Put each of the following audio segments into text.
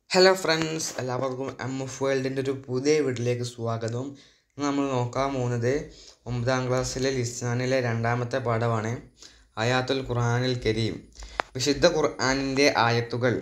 hello friends എല്ലാവർക്കും M F വേൾഡിൻ്റെ ഒരു പുതിയ വീട്ടിലേക്ക് സ്വാഗതം ഇന്ന് നമ്മൾ നോക്കാൻ പോകുന്നത് ഒമ്പതാം ക്ലാസ്സിലെ ലിസാനിലെ രണ്ടാമത്തെ പാഠമാണ് ആയാത്തുൽ ഖുർആനിൽ കരീം വിശുദ്ധ ഖുർആനിൻ്റെ ആയത്തുകൾ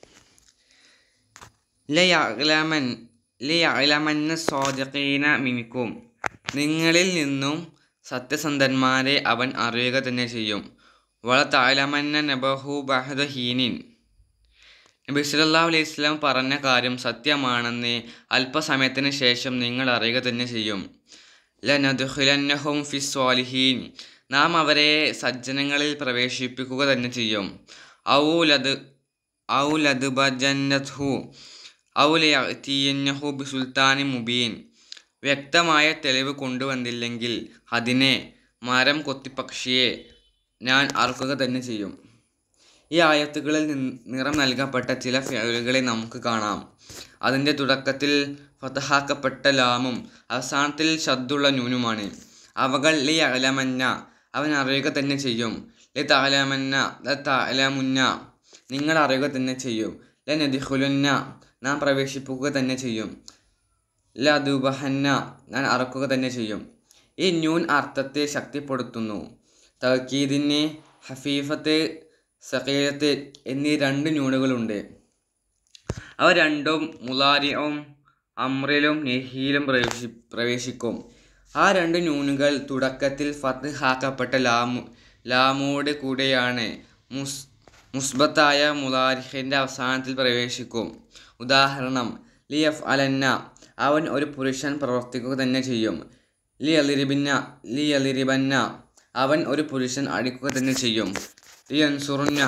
ലയലമൻ ലയലമന്ന സ്വാദിഖീന മിനിക്കും നിങ്ങളിൽ നിന്നും സത്യസന്ധന്മാരെ അവൻ അറിയുക തന്നെ ചെയ്യും വള താലമന്ന നബഹു ബഹദ ഹീനിൻ നബി സല്ലല്ലാഹു അലൈഹി വസല്ലം പറഞ്ഞ കാര്യം സത്യമാണെന്ന് അല്പസമയത്തിന് ശേഷം നിങ്ങൾ അറിയുക തന്നെ ചെയ്യും ലനദ്ഖിലന്നഹും ഫി സ്വാലിഹീൻ നാം അവരെ സജ്ജനങ്ങളിൽ പ്രവേശിപ്പിക്കുക തന്നെ ചെയ്യും ഔ ലദ് ഔ ലദ്ബജന്നത്ഹു ഔ ലയഅതിയന്നഹു ബിസുൽത്താനി മുബീൻ വ്യക്തമായ തെളിവ് കൊണ്ടുവന്നില്ലെങ്കിൽ അതിനെ മരം കൊത്തിപ്പക്ഷിയെ ഞാൻ അറുക്കുക തന്നെ ചെയ്യും ഈ ആയത്തുകളിൽ നിന്ന് നിറം നൽകപ്പെട്ട ചില ഫിയലുകളെ നമുക്ക് കാണാം അതിൻ്റെ തുടക്കത്തിൽ ഫതഹാക്കപ്പെട്ട ലാമും അവസാനത്തിൽ ശബ്ദുള്ള നൂനുമാണ് അവകൾ ലി അലമന്ന അവൻ അറിയുക തന്നെ ചെയ്യും ലി താലമന്ന ല താലമുന്ന നിങ്ങൾ അറിയുക തന്നെ ചെയ്യും ല നദിഹുലുന്ന നാം പ്രവേശിപ്പിക്കുക തന്നെ ചെയ്യും ല ദുബഹന്ന ഞാൻ അറക്കുക തന്നെ ചെയ്യും ഈ ന്യൂൻ അർത്ഥത്തെ ശക്തിപ്പെടുത്തുന്നു തക്കീദിന് ഹഫീഫത്ത് സഖീലത്ത് എന്നീ രണ്ട് ന്യൂണുകളുണ്ട് അവ രണ്ടും മുലാരിയും അമ്രിലും നെഹിയിലും പ്രവേശി പ്രവേശിക്കും ആ രണ്ട് ന്യൂനുകൾ തുടക്കത്തിൽ ഫത്ത് ഹാക്കപ്പെട്ട ലാമു ലാമോട് കൂടെയാണ് മുസ് മുസ്ബത്തായ മുലാരിഹിൻ്റെ അവസാനത്തിൽ പ്രവേശിക്കും ഉദാഹരണം ലി എഫ് അലന്ന അവൻ ഒരു പുരുഷൻ പ്രവർത്തിക്കുക തന്നെ ചെയ്യും ലി അലിറിബിന്ന ലി അലിറിബന്ന അവൻ ഒരു പുരുഷൻ അടിക്കുക തന്നെ ചെയ്യും ലിയൻസുറുന്ന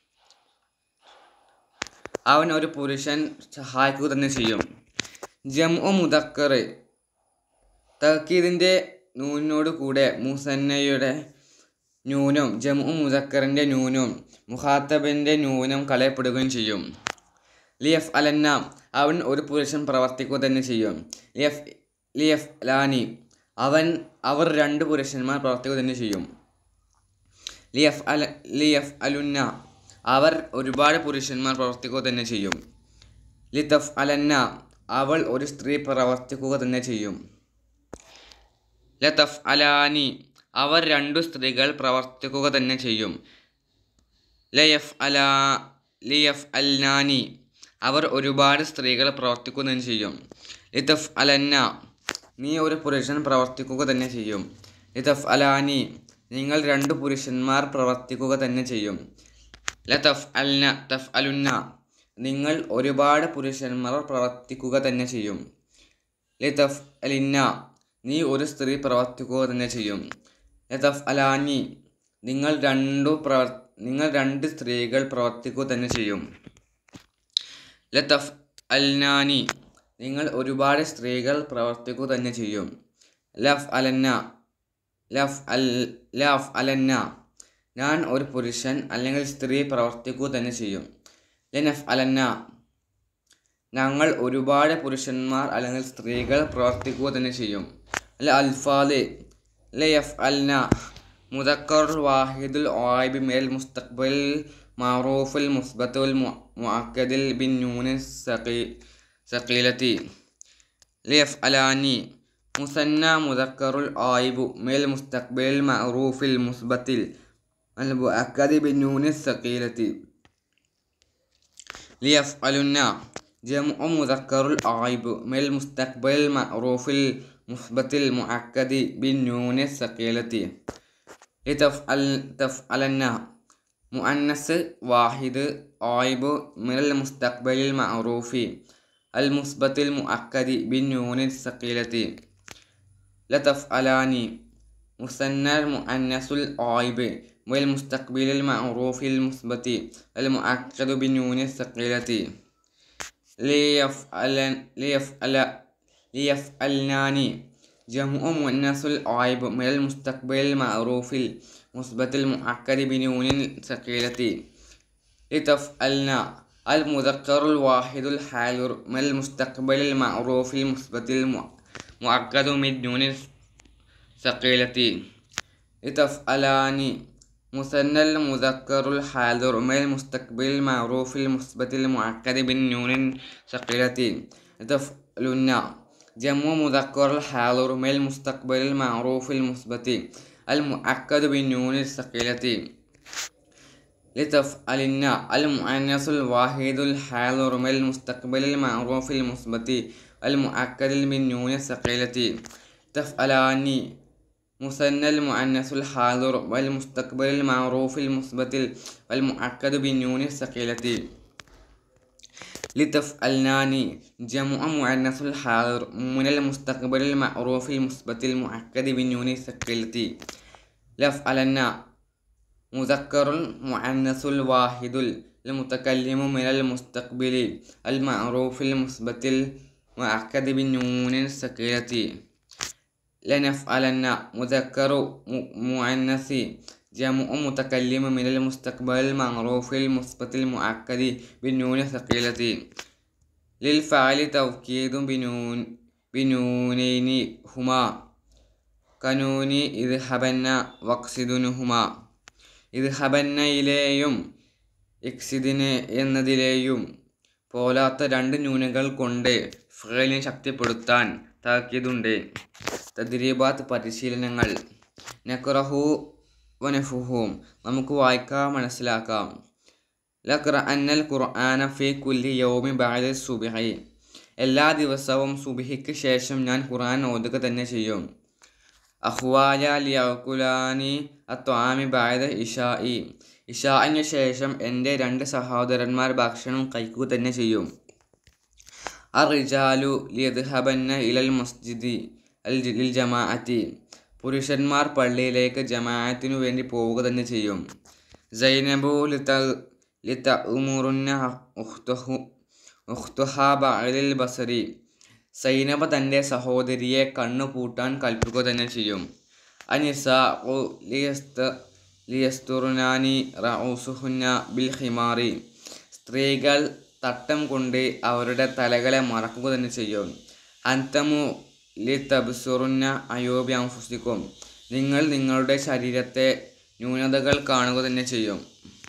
അവൻ ഒരു പുരുഷൻ സഹായിക്കുക തന്നെ ചെയ്യും ജംഉ മുദക്കർ തക്കീദിൻ്റെ നൂനോട് കൂടെ മുസന്നയുടെ ന്യൂനും ജംഉ മുദക്കറിൻ്റെ ന്യൂനും മുഹാത്തബിൻ്റെ ന്യൂനും കളയപ്പെടുകയും ചെയ്യും ലിയഫ് അലന്ന അവൻ ഒരു പുരുഷൻ പ്രവർത്തിക്കുക തന്നെ ചെയ്യും ലിയഫ് ലിയഫ് ലാനി അവൻ അവർ രണ്ട് പുരുഷന്മാർ പ്രവർത്തിക്കുക തന്നെ ചെയ്യും ലിയഫ് അല ലിയഫ് അലുന്ന അവർ ഒരുപാട് പുരുഷന്മാർ പ്രവർത്തിക്കുക തന്നെ ചെയ്യും ലിതഫ് അലന്ന അവൾ ഒരു സ്ത്രീ പ്രവർത്തിക്കുക തന്നെ ചെയ്യും ലതഫ് അലാനി അവർ രണ്ടു സ്ത്രീകൾ പ്രവർത്തിക്കുക തന്നെ ചെയ്യും ലയഫ് അലാ ലിയഫ് അൽനാനി അവർ ഒരുപാട് സ്ത്രീകൾ പ്രവർത്തിക്കുക തന്നെ ചെയ്യും ലിതഫ് അലന്ന നീ ഒരു പുരുഷൻ പ്രവർത്തിക്കുക തന്നെ ചെയ്യും ലിതഫ് അലാനി നിങ്ങൾ രണ്ട് പുരുഷന്മാർ പ്രവർത്തിക്കുക തന്നെ ചെയ്യും ല തഫ് അൽന തഫ് അലുന്ന നിങ്ങൾ ഒരുപാട് പുരുഷന്മാർ പ്രവർത്തിക്കുക തന്നെ ചെയ്യും ല തഫ് അലിന്ന നീ ഒരു സ്ത്രീ പ്രവർത്തിക്കുക തന്നെ ചെയ്യും ല തഫ് അലാനി നിങ്ങൾ രണ്ടു പ്രവർ നിങ്ങൾ രണ്ട് സ്ത്രീകൾ പ്രവർത്തിക്കുക തന്നെ ചെയ്യും ല തഫ് അൽനാനി നിങ്ങൾ ഒരുപാട് സ്ത്രീകൾ പ്രവർത്തിക്കുക തന്നെ ചെയ്യും ലഫ് അലന്ന ലഫ് അൽ ലഫ് അലന്ന ഞാൻ ഒരു പുരുഷൻ അല്ലെങ്കിൽ സ്ത്രീ പ്രവർത്തിക്കുക തന്നെ ചെയ്യും ലനഫ് അലന്ന ഞങ്ങൾ ഒരുപാട് പുരുഷന്മാർ അല്ലെങ്കിൽ സ്ത്രീകൾ പ്രവർത്തിക്കുക തന്നെ ചെയ്യും അല്ല അൽഫാദ് ലയഫ് അൽന മുദക്കർ വാഹിദുൽ ഓയിബ് മേൽ മുസ്തഖ്ബൽ മാറൂഫുൽ മുസ്ബത്തുൽ മുഅക്കദിൽ ബിൻ നൂന് സഖീ സഖീലത്തി ലയഫ് അലാനി മുസന്ന മുദക്കറുൽ ആയിബു മേൽ മുസ്തഖ്ബിൽ മഅറൂഫിൽ മുസ്ബത്തിൽ المؤكد بالنون الثقيلة ليفعلن جمع مذكر العيب من المستقبل المعروف المثبت المؤكد بالنون الثقيلة لتفعل تفعلن مؤنث واحد عيب من المستقبل المعروف المثبت المؤكد بالنون الثقيلة لتفعلان مثنى المؤنث العيب والمستقبل المعروف المثبت المؤكد بنون الثقيلة ليفعل ليفعل ليفعلنان جمع مؤنث العيب من المستقبل المعروف المثبت المؤكد بنون الثقيلة لتفعلن المذكر الواحد الحال من المستقبل المعروف المثبت المؤكد من دون الثقيلة لتفعلان മുസന്നൽ മുദക്കറുൽ ഹാദിർ ഉമേൽ മുസ്തഖ്ബിൽ മഅറൂഫിൽ മുസ്ബത്തിൽ മുഅക്കദ് ബിൻ നൂനിൻ സഖീലത്തി തഫ്ലുന്ന ജമ്മു മുദക്കറുൽ ഹാദിർ ഉമേൽ മുസ്തഖ്ബിൽ മഅറൂഫിൽ മുസ്ബത്തി അൽ മുഅക്കദ് ബിൻ നൂനിൻ സഖീലത്തി لتفعلن المؤنث الواحد الحاضر من المستقبل المعروف المثبت المؤكد من نون الثقيلة تفعلان مثنى المؤنث الحاضر والمستقبل المعروف المثبت والمؤكد بالنون الثقيلة لتفعلنان جمع مؤنث الحاضر من المستقبل المعروف المثبت المؤكد بالنون الثقيلة لفعلن مذكر المؤنث الواحد المتكلم من المستقبل المعروف المثبت المؤكد بالنون الثقيلة لنفعلن مذكر مؤنث جمع متكلم من المستقبل المعروف المثبت المؤكد بالنون الثقيلة للفعل توكيد بنون بنونين هما كنون اذهبن واقصدنهما ഇദ്ഹബന്നയിലെയും ഇക്സിദിന് എന്നതിലെയും പോലാത്ത രണ്ട് ന്യൂനകൾ കൊണ്ട് ഫേലിനെ ശക്തിപ്പെടുത്താൻ താക്കീതുണ്ട് തദ്രീബാത്ത് പരിശീലനങ്ങൾ നക്രഹു വനഫുഹും നമുക്ക് വായിക്കാം മനസ്സിലാക്കാം ലക്ര അന്നൽ ഖുർആന ഫി കുല്ലി യൗമി ബഅദ സുബ്ഹി എല്ലാ ദിവസവും സുബഹിക്ക് ശേഷം ഞാൻ ഖുർആൻ ഓതുക തന്നെ ചെയ്യും അഹ്വായ ലിയക്കുലാനി അത്വാമി ബായത ഇഷായി ഇഷായിന് ശേഷം എൻ്റെ രണ്ട് സഹോദരന്മാർ ഭക്ഷണം കഴിക്കുക തന്നെ ചെയ്യും അറിജാലു ലിയദ്ഹബന്ന ഇലൽ മസ്ജിദി അൽ ലിൽ ജമാഅത്തി പുരുഷന്മാർ പള്ളിയിലേക്ക് ജമാഅത്തിനു വേണ്ടി പോവുക തന്നെ ചെയ്യും സൈനബു ലിത ലിത ഉമുറുന്ന ഉഖ്തുഹു ഉഖ്തുഹ ബഅലിൽ ബസരി സൈനബ തൻ്റെ സഹോദരിയെ കണ്ണു പൂട്ടാൻ കൽപ്പിക്കുക തന്നെ ചെയ്യും അനിസ ലിയസ്തുറുനാനി റഊസുഹുന്ന ബിൽ ഹിമാറി സ്ത്രീകൾ തട്ടം കൊണ്ട് അവരുടെ തലകളെ മറക്കുക തന്നെ ചെയ്യും അന്തമു ലി തബ്സുറുന്ന അയോബി അംഫുസിക്കും നിങ്ങൾ നിങ്ങളുടെ ശരീരത്തെ ന്യൂനതകൾ കാണുക തന്നെ ചെയ്യും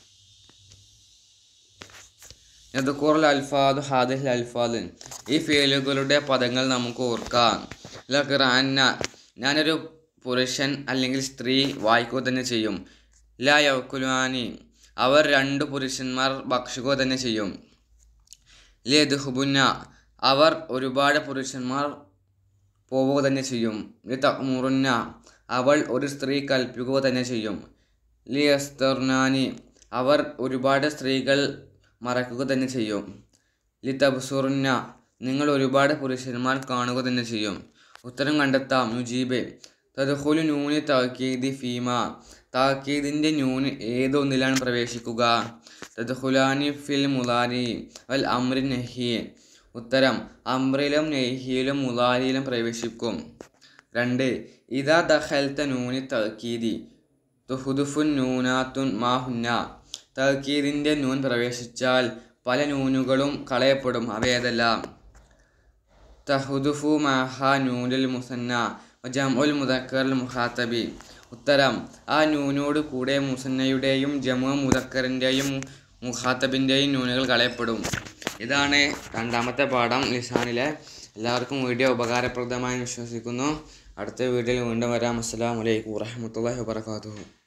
യദുക്കൂറുൽ അൽഫാദ് ഹാദിൽ അൽഫാദ് ഈ ഫേലുകളുടെ പദങ്ങൾ നമുക്ക് ഓർക്കാം ലഖ്റാന്ന ഞാനൊരു പുരുഷൻ അല്ലെങ്കിൽ സ്ത്രീ വായിക്കുക തന്നെ ചെയ്യും ല യൗക്കുലാനി അവർ രണ്ട് പുരുഷന്മാർ ഭക്ഷിക്കുക തന്നെ ചെയ്യും ലിയദ്ഹുബുന്ന അവർ ഒരുപാട് പുരുഷന്മാർ പോവുക തന്നെ ചെയ്യും ലി തമുറുന്ന അവൾ ഒരു സ്ത്രീ കൽപ്പിക്കുക തന്നെ ചെയ്യും ലിയസ്തർനാനി അവർ ഒരുപാട് സ്ത്രീകൾ മറക്കുക തന്നെ ചെയ്യും ലി തബ്സുറുന്ന നിങ്ങൾ ഒരുപാട് പുരുഷന്മാർ കാണുക തന്നെ ചെയ്യും ഉത്തരം കണ്ടെത്താം നുജീബ് തദ്ഖുലു നൂന് താക്കീദി ഫീമ താക്കീദിൻ്റെ നൂന് ഏതൊന്നിലാണ് പ്രവേശിക്കുക തദ്ഖുലാനി ഫിൽ മുലാരി വൽ അമ്രി നഹി ഉത്തരം അമ്രിലും നെഹിയിലും മുലാരിയിലും പ്രവേശിക്കും രണ്ട് ഇതാ ദഖൽത്ത നൂനി തക്കീദി തുഹുദുഫുൻ നൂനാത്തുൻ മാഹുന്ന തക്കീദിൻ്റെ നൂൻ പ്രവേശിച്ചാൽ പല നൂനുകളും കളയപ്പെടും അവയേതെല്ലാം തഹുദുഫു മഹ നൂനുൽ മുസന്ന ജമുൽ മുദക്കർ മുഹാത്തബി ഉത്തരം ആ നൂനോട് കൂടെ മുസന്നയുടെയും ജമു മുദക്കറിൻ്റെയും മുഹാത്തബിൻ്റെയും നൂനുകൾ കളയപ്പെടും ഇതാണ് രണ്ടാമത്തെ പാഠം ലിസാനിലെ എല്ലാവർക്കും വീഡിയോ ഉപകാരപ്രദമായി വിശ്വസിക്കുന്നു അടുത്ത വീഡിയോയിൽ വീണ്ടും വരാം അസ്സാം വലൈക്കും വാഹമത്തല്ലാ വാബർക്കാത്തു